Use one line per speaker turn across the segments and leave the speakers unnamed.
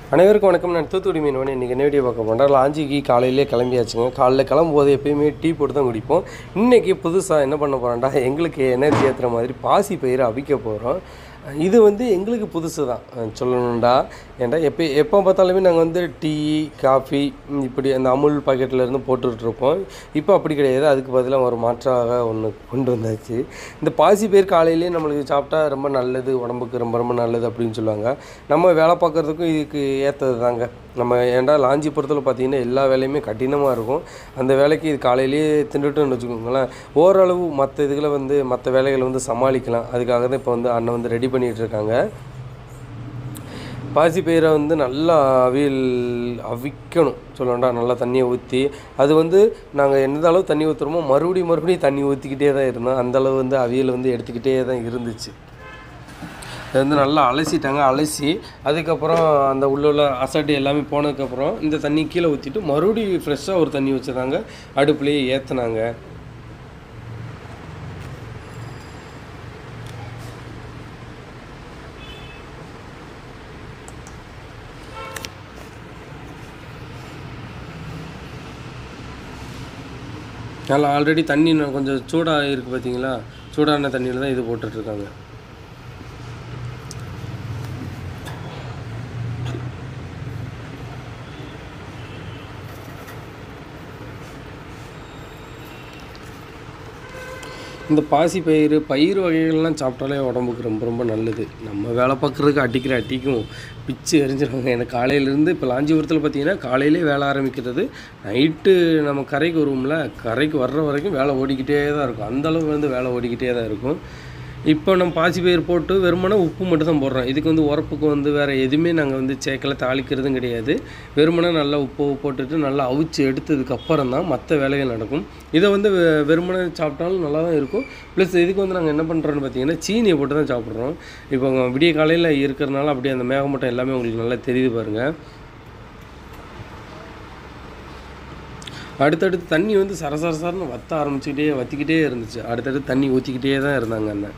அனைவருக்கும் வணக்கம் நான் தூத்துக்குடி மீன் இன்றைக்கி என்ன வீடியோ பார்க்க போனால் லாஞ்சிக்கு காலையிலே கிளம்பியாச்சுங்க காலைல கிளம்பும்போது எப்பயுமே டீ போட்டு தான் குடிப்போம் இன்றைக்கி புதுசாக என்ன பண்ண போகிறோம்டா எங்களுக்கு எனர்ஜி ஏற்றுற மாதிரி பாசி பயிரை அவிக்க போகிறோம் இது வந்து எங்களுக்கு புதுசு தான் அஹ் சொல்லணும்டா ஏன்டா எப்போ எப்போ பார்த்தாலுமே நாங்கள் வந்து டீ காஃபி ம், இப்படி அந்த அமுல் பாக்கெட்டில் இருந்து போட்டுட்ருப்போம் இப்போ அப்படி கிடையாது அதுக்கு பதிலாக ஒரு மாற்றாக ஒன்று கொண்டு வந்தாச்சு இந்த பாசி பயிர் காலையிலேயே நம்மளுக்கு சாப்பிட்டா ரொம்ப நல்லது உடம்புக்கு ரொம்ப ரொம்ப நல்லது அப்படின்னு சொல்லுவாங்க நம்ம வேலை பார்க்குறதுக்கும் இதுக்கு ஏற்றது தாங்க நம்ம ஏன்டா லாஞ்சி பொறுத்தவரை பார்த்தீங்கன்னா எல்லா வேலையுமே கடினமாக இருக்கும் அந்த வேலைக்கு இது காலையிலேயே தின்றுட்டோம்னு வச்சுக்கோங்களேன் ஓரளவு மற்ற இதுகளை வந்து மற்ற வேலைகளை வந்து சமாளிக்கலாம் அதுக்காக தான் இப்போ வந்து அண்ணன் வந்து ரெடி பண்ணிகிட்டு இருக்காங்க பாசி பயிரை வந்து நல்லா அவியல் அவிக்கணும் சொல்லணும்டா நல்லா தண்ணியை ஊற்றி அது வந்து நாங்கள் எந்த அளவு தண்ணி ஊற்றுறோமோ மறுபடியும் மறுபடியும் தண்ணி ஊற்றிக்கிட்டே தான் இருந்தோம் அந்த அளவு வந்து அவியல் வந்து எடுத்துக்கிட்டே தான் இருந்துச்சு இது வந்து நல்லா அலசிட்டாங்க அலசி அதுக்கப்புறம் அந்த உள்ள உள்ள அசட்டு எல்லாமே போனதுக்கப்புறம் இந்த தண்ணி கீழே ஊற்றிட்டு மறுபடியும் ஃப்ரெஷ்ஷாக ஒரு தண்ணி வச்சுருந்தாங்க அடுப்புலேயே ஏற்றுனாங்க நல்லா ஆல்ரெடி தண்ணி இன்னும் கொஞ்சம் சூடாக இருக்குது பார்த்தீங்களா சூடான தண்ணியில் தான் இது போட்டுட்ருக்காங்க இந்த பாசி பயிர் பயிர் வகைகள்லாம் சாப்பிட்டாலே உடம்புக்கு ரொம்ப ரொம்ப நல்லது நம்ம வேலை பார்க்குறதுக்கு அடிக்கிற அடிக்கும் பிச்சு எரிஞ்சிருவாங்க எனக்கு காலையிலேருந்து இப்போ லாஞ்சிபுரத்தில் பார்த்தீங்கன்னா காலையிலே வேலை ஆரம்பிக்கிறது நைட்டு நம்ம கரைக்கு வருவோம்ல கரைக்கு வர்ற வரைக்கும் வேலை ஓடிக்கிட்டே தான் இருக்கும் அந்த அளவு வந்து வேலை ஓடிக்கிட்டே தான் இருக்கும் இப்போ நம்ம பாசி பயிர் போட்டு வெறுமனே உப்பு மட்டும் தான் போடுறோம் இதுக்கு வந்து உரப்புக்கு வந்து வேறு எதுவுமே நாங்கள் வந்து சேர்க்கல தாளிக்கிறதும் கிடையாது வெறுமனே நல்லா உப்பு போட்டுட்டு நல்லா அவிச்சு எடுத்ததுக்கு அப்புறம் தான் மற்ற வேலைகள் நடக்கும் இதை வந்து வெ- வெறுமனே சாப்பிட்டாலும் நல்லா தான் இருக்கும் ப்ளஸ் இதுக்கு வந்து நாங்கள் என்ன பண்ணுறோன்னு பார்த்தீங்கன்னா சீனியை போட்டு தான் சாப்பிட்றோம் இப்போ அவங்க விடிய காலையில் இருக்கிறனால அப்படியே அந்த மேகமூட்டம் எல்லாமே உங்களுக்கு நல்லா தெரியுது பாருங்கள் அடுத்தடுத்து தண்ணி வந்து சரசரசரன்னு வத்த ஆரம்பிச்சுக்கிட்டே வத்திக்கிட்டே இருந்துச்சு அடுத்தடுத்து தண்ணி ஊற்றிக்கிட்டே தான் இருந்தாங்க அண்ணன்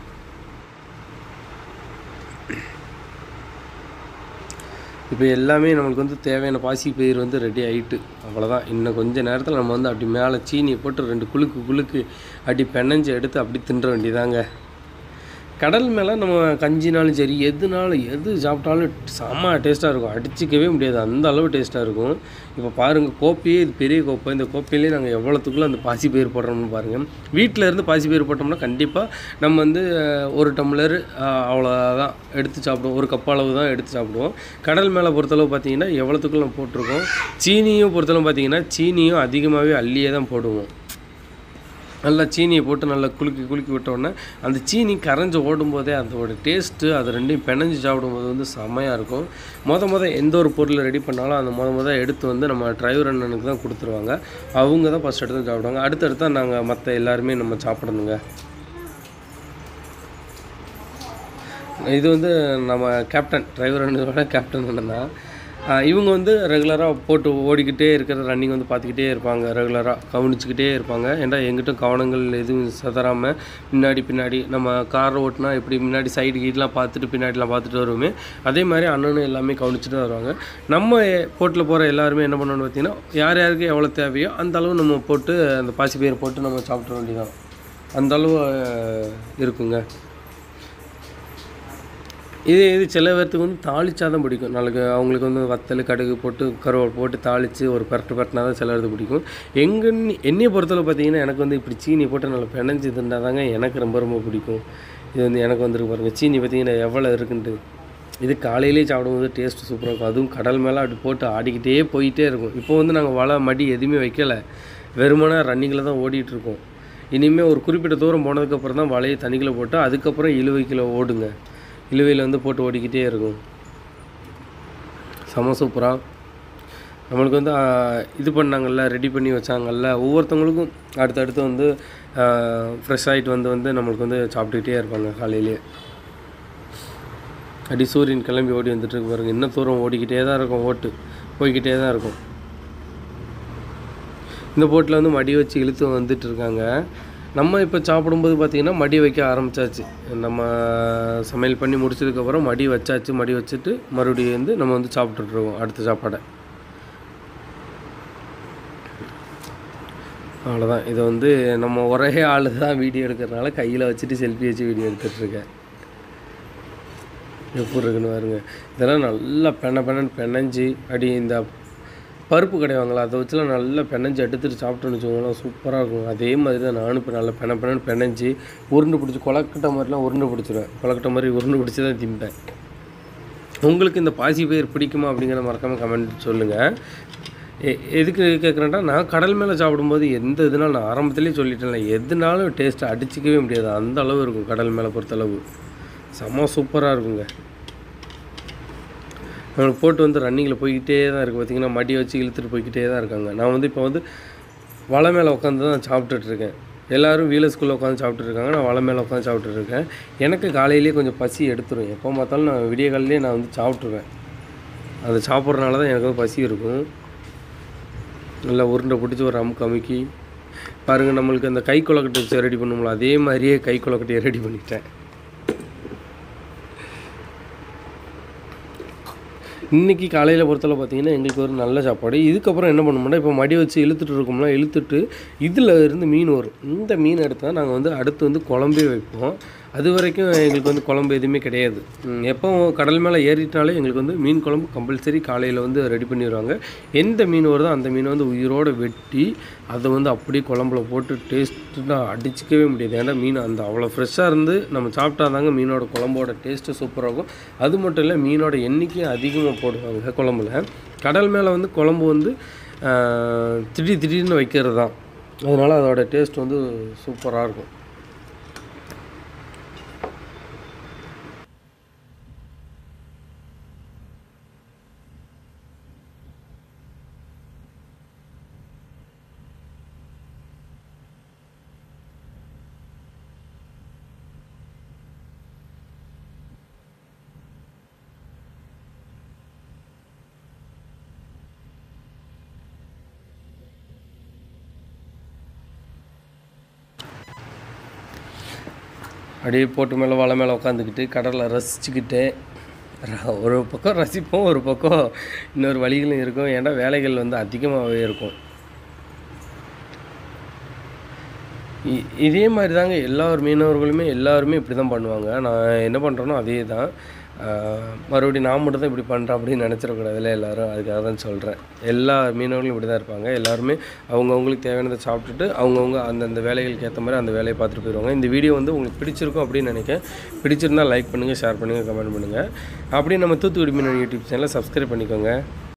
இப்போ எல்லாமே நம்மளுக்கு வந்து தேவையான பாசி பயிர் வந்து ரெடி ஆகிட்டு அவ்வளோதான் இன்னும் கொஞ்ச நேரத்தில் நம்ம வந்து அப்படி மேலே சீனியை போட்டு ரெண்டு குலுக்கு குலுக்கு அப்படி பெனஞ்சு எடுத்து அப்படி தின்ற வேண்டியதாங்க கடல் மேலே நம்ம கஞ்சினாலும் சரி எதுனாலும் எது சாப்பிட்டாலும் செம்ம டேஸ்ட்டாக இருக்கும் அடிச்சிக்கவே முடியாது அந்த அளவு டேஸ்ட்டாக இருக்கும் இப்போ பாருங்கள் கோப்பையே இது பெரிய கோப்பை இந்த கோப்பையிலே நாங்கள் எவ்வளோத்துக்குள்ள அந்த பாசி பயிர் போடுறோம்னு பாருங்கள் வீட்டில் இருந்து பாசி பயிர் போட்டோம்னா கண்டிப்பாக நம்ம வந்து அஹ், ஒரு டம்ளர் அஹ், அவ்வளோதான் எடுத்து சாப்பிடுவோம் ஒரு கப் அளவு தான் எடுத்து சாப்பிடுவோம் கடல் மேலே பொறுத்தளவு பார்த்தீங்கன்னா எவ்வளோத்துக்குள்ள நம்ம போட்டிருக்கோம் சீனியும் பொறுத்தளவு பார்த்தீங்கன்னா சீனியும் அதிகமாகவே அள்ளியே தான் போடுவோம் நல்லா சீனியை போட்டு நல்லா குலுக்கி குலுக்கி விட்ட உடனே அந்த சீனி கரைஞ்சி ஓடும்போதே அதோட டேஸ்ட்டு அது ரெண்டையும் பிணைஞ்சு சாப்பிடும்போது வந்து செம்மையாக இருக்கும் மொத மொத எந்த ஒரு பொருளை ரெடி பண்ணாலும் அந்த மொத மொத எடுத்து வந்து நம்ம டிரைவர் அண்ணனுக்கு தான் கொடுத்துருவாங்க அவங்க தான் ஃபஸ்ட் எடுத்து சாப்பிடுவாங்க அடுத்தடுத்து தான் நாங்கள் மற்ற எல்லாருமே நம்ம சாப்பிடணுங்க இது வந்து நம்ம கேப்டன் டிரைவர் அண்ணனோட கேப்டன் அண்ணன் தான் ஆஹ் இவங்க வந்து ரெகுலராக போட்டு ஓடிக்கிட்டே இருக்கிற ரன்னிங் வந்து பார்த்துக்கிட்டே இருப்பாங்க ரெகுலராக கவனிச்சுக்கிட்டே இருப்பாங்க ஏன்டா எங்கிட்ட கவனங்கள் எதுவும் சதறாமல் பின்னாடி பின்னாடி நம்ம கார் ஓட்டினா எப்படி முன்னாடி சைடு கீட்லாம் பார்த்துட்டு பின்னாடிலாம் பார்த்துட்டு வருவோமே அதே மாதிரி அண்ணனும் எல்லாமே கவனிச்சுட்டு தான் வருவாங்க நம்ம போட்டில் போகிற எல்லாருமே என்ன பண்ணணும்னு பார்த்தீங்கன்னா யார் யாருக்கு எவ்வளோ தேவையோ அந்த அளவு நம்ம போட்டு அந்த பாசி பயிர் போட்டு நம்ம சாப்பிட வேண்டியதான் அந்த அளவு ஆஹ், இருக்குங்க இது இது சில பேர்த்துக்கு வந்து தாளிச்சா தான் பிடிக்கும் நாளைக்கு அவங்களுக்கு வந்து வத்தல் கடுகு போட்டு கருவேப்பிலை போட்டு தாளித்து ஒரு பரட்டு பரட்டினா தான் சில பேருக்கு பிடிக்கும் எங்கள் என்னையை பொறுத்தளவு பார்த்தீங்கன்னா எனக்கு வந்து இப்படி சீனி போட்டு நல்லா பிணைஞ்சு இருந்தால் தாங்க எனக்கு ரொம்ப ரொம்ப பிடிக்கும் இது வந்து எனக்கு வந்துருக்கு பாருங்கள் சீனி பார்த்தீங்கன்னா எவ்வளோ இருக்குன்ட்டு இது காலையிலேயே சாப்பிடும்போது டேஸ்ட் சூப்பராக இருக்கும் அதுவும் கடல் மேலே அப்படி போட்டு ஆடிக்கிட்டே போயிட்டே இருக்கும் இப்போ வந்து நாங்கள் வலை மடி எதுவுமே வைக்கலை வெறுமனே ரன்னிங்கில் தான் ஓடிட்டு இருக்கோம் இனிமேல் ஒரு குறிப்பிட்ட தூரம் போனதுக்கப்புறம் தான் வலையை தண்ணிக்குள்ளே போட்டு அதுக்கப்புறம் இழுவைக்கில் ஓடுங்க இழுவையில் வந்து போட்டு ஓடிக்கிட்டே இருக்கும் செம சூப்பராக நம்மளுக்கு வந்து ஆஹ், இது பண்ணாங்கல்ல ரெடி பண்ணி வச்சாங்கல்ல ஒவ்வொருத்தவங்களுக்கும் அடுத்தடுத்து வந்து ஃப்ரெஷ் ஆகிட்டு வந்து வந்து நம்மளுக்கு வந்து சாப்பிட்டுக்கிட்டே இருப்பாங்க காலையிலேயே அடி சூரியன் கிளம்பி ஓடி வந்துட்டு இருக்கு பாருங்க இன்னும் தூரம் ஓடிக்கிட்டே தான் இருக்கும் ஓட்டு போய்கிட்டே தான் இருக்கும் இந்த போட்டில் வந்து மடி வச்சு இழுத்து வந்துட்டு இருக்காங்க நம்ம இப்போ சாப்பிடும்போது பார்த்திங்கன்னா மடி வைக்க ஆரம்பிச்சாச்சு நம்ம சமையல் பண்ணி முடிச்சதுக்கப்புறம் மடி வச்சாச்சு மடி வச்சுட்டு மறுபடியும் வந்து நம்ம வந்து சாப்பிட்டுட்ருக்கோம் அடுத்த சாப்பாடை அவ்வளோதான் இதை வந்து நம்ம ஒரே ஆள் தான் வீடியோ எடுக்கிறதுனால கையில் வச்சுட்டு செல்ஃபி வச்சு வீடியோ எடுத்துகிட்ருக்கேன் எப்படி இருக்குன்னு பாருங்க இதெல்லாம் நல்லா பெண்ண பெண்ணன்னு பெனஞ்சு அடி இந்த பருப்பு கிடையாங்களா அதை வச்சுலாம் நல்லா பெனஞ்சு எடுத்துட்டு சாப்பிட்டோன்னு வச்சுக்கோங்களேன் சூப்பராக இருக்கும் அதே மாதிரி தான் நானும் இப்போ நல்லா பென பெண்ணன்னு பெனஞ்சு உருண்டை பிடிச்சி கொலக்கட்டை மாதிரிலாம் உருண்டை பிடிச்சிருவேன் கொலக்கட்டை மாதிரி உருண்டை பிடிச்சி தான் திம்பேன் உங்களுக்கு இந்த பாசி பயிர் பிடிக்குமா அப்படிங்கிற மறக்காமல் கமெண்ட் சொல்லுங்கள் எ எதுக்கு கேட்குறேன்டா நான் கடல் மேலே சாப்பிடும்போது எந்த இதுனாலும் நான் ஆரம்பத்துலேயே சொல்லிட்டேன்ல எதுனாலும் டேஸ்ட்டை அடிச்சிக்கவே முடியாது அந்த அளவு இருக்கும் கடல் மேலே பொறுத்தளவு செம்ம சூப்பராக இருக்குங்க நம்மளுக்கு போட்டு வந்து ரன்னிங்கில் போய்கிட்டே தான் இருக்குது பார்த்திங்கன்னா மடி வச்சு இழுத்துட்டு போய்கிட்டே தான் இருக்காங்க நான் வந்து இப்போ வந்து வலை மேலே உட்காந்து தான் சாப்பிட்டுட்டு இருக்கேன் எல்லோரும் வீல ஸ்கூலில் உட்காந்து சாப்பிட்டுட்டு இருக்காங்க நான் வலை மேலே உட்காந்து சாப்பிட்டுட்டு இருக்கேன் எனக்கு காலையிலேயே கொஞ்சம் பசி எடுத்துரும் எப்போ பார்த்தாலும் நான் விடிய காலையிலேயே நான் வந்து சாப்பிட்ருவேன் அது சாப்பிட்றனால தான் எனக்கு வந்து பசி இருக்கும் நல்லா உருண்டை பிடிச்சி ஒரு அமுக்கு அமுக்கி பாருங்கள் நம்மளுக்கு அந்த கை கொலக்கட்டை ரெடி பண்ணுவோம்ல அதே மாதிரியே கை கொலக்கட்டையை ரெடி பண்ணிட்டேன் இன்றைக்கி காலையில் பொறுத்தளவு பார்த்தீங்கன்னா எங்களுக்கு ஒரு நல்ல சாப்பாடு இதுக்கப்புறம் என்ன பண்ணோம்னா இப்போ மடி வச்சு இழுத்துட்டு இருக்கோம்னா இழுத்துட்டு இதில் இருந்து மீன் வரும் இந்த மீன் எடுத்தால் நாங்கள் வந்து அடுத்து வந்து குழம்பே வைப்போம் அது வரைக்கும் எங்களுக்கு வந்து குழம்பு எதுவுமே கிடையாது ம், எப்போ கடல் மேலே ஏறிட்டாலே எங்களுக்கு வந்து மீன் குழம்பு கம்பல்சரி காலையில் வந்து ரெடி பண்ணிடுவாங்க எந்த மீன் வருதோ அந்த மீனை வந்து உயிரோடு வெட்டி அதை வந்து அப்படியே குழம்புல போட்டு டேஸ்ட்டுனா அடிச்சிக்கவே முடியாது ஏன்னா மீன் அந்த அவ்வளோ ஃப்ரெஷ்ஷாக இருந்து நம்ம சாப்பிட்டாதாங்க மீனோட குழம்போட டேஸ்ட்டு சூப்பராக இருக்கும் அது மட்டும் இல்லை மீனோட எண்ணிக்கையும் அதிகமாக போடுவாங்க குழம்புல கடல் மேலே வந்து குழம்பு வந்து ஆஹ், திடீர் திடீர்னு வைக்கிறது தான் அதனால் அதோட டேஸ்ட் வந்து சூப்பராக இருக்கும் அப்படியே போட்டு மேலே வலை மேலே உட்காந்துக்கிட்டு கடலை ரசிச்சுக்கிட்டு ர- ஒரு பக்கம் ரசிப்போம் ஒரு பக்கம் இன்னொரு வழிகளும் இருக்கும் ஏன்னா வேலைகள் வந்து அதிகமாகவே இருக்கும் இ- இதே மாதிரி தாங்க எல்லா ஒரு மீனவர்களுமே எல்லாருமே இப்படி தான் பண்ணுவாங்க நான் என்ன பண்ணுறேனோ அதே தான் ஆஹ், மறுபடியும் நான் மட்டும் தான் இப்படி பண்ணுறேன் அப்படின்னு நினச்சிடக்கூடாதுல்ல எல்லாரும் அதுக்காக தான் சொல்கிறேன் எல்லா மீனவர்களும் இப்படி தான் இருப்பாங்க எல்லாருமே அவங்கவுங்களுக்கு தேவையானதை சாப்பிட்டுட்டு அவங்கவுங்க அந்தந்த வேலைகளுக்கு ஏற்ற மாதிரி அந்த வேலையை பார்த்துட்டு போயிடுவாங்க இந்த வீடியோ வந்து உங்களுக்கு பிடிச்சிருக்கும் அப்படின்னு நினைக்கிறேன் பிடிச்சிருந்தா லைக் பண்ணுங்கள் ஷேர் பண்ணுங்கள் கமெண்ட் பண்ணுங்கள் அப்படியே நம்ம தூத்துக்குடி மீனவன் யூடியூப் சேனலை சப்ஸ்கிரைப் பண்ணிக்கோங்க